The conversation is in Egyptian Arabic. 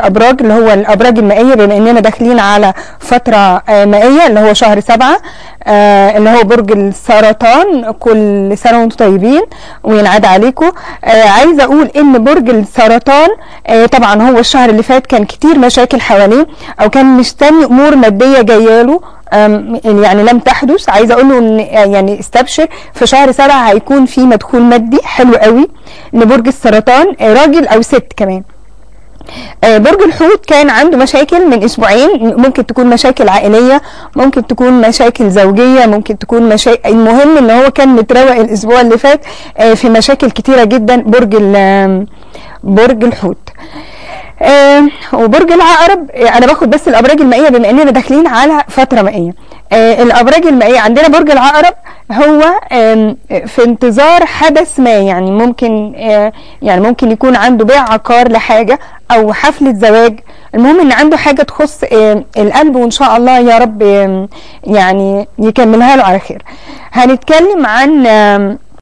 ابراج اللي هو الابراج المائيه بما اننا داخلين على فتره آه، مائيه اللي هو شهر سبعة آه، اللي هو برج السرطان كل سنه وانتم طيبين وينعاد عليكم آه، عايزه اقول ان برج السرطان آه، طبعا هو الشهر اللي فات كان كتير مشاكل حواليه او كان مستني امور ماديه جايه له أم، يعني لم تحدث عايزه اقول له ان يعني استبشر في شهر سبعة هيكون في مدخول مادي حلو قوي لبرج السرطان آه، راجل او ست كمان آه، برج الحوت كان عنده مشاكل من اسبوعين ممكن تكون مشاكل عائليه ممكن تكون مشاكل زوجيه ممكن تكون مشاكل المهم ان هو كان متروق الاسبوع اللي فات آه، في مشاكل كتيره جدا برج ال- آم، برج الحوت آه وبرج العقرب آه انا باخد بس الابراج المائيه بما اننا داخلين على فتره مائيه آه الابراج المائيه عندنا برج العقرب هو آم، في انتظار حدث ما يعني ممكن آه يعني ممكن يكون عنده بيع عقار لحاجه او حفله زواج المهم ان عنده حاجه تخص آه القلب وان شاء الله يا رب آم، يعني يكملها له على خير هنتكلم عن آم،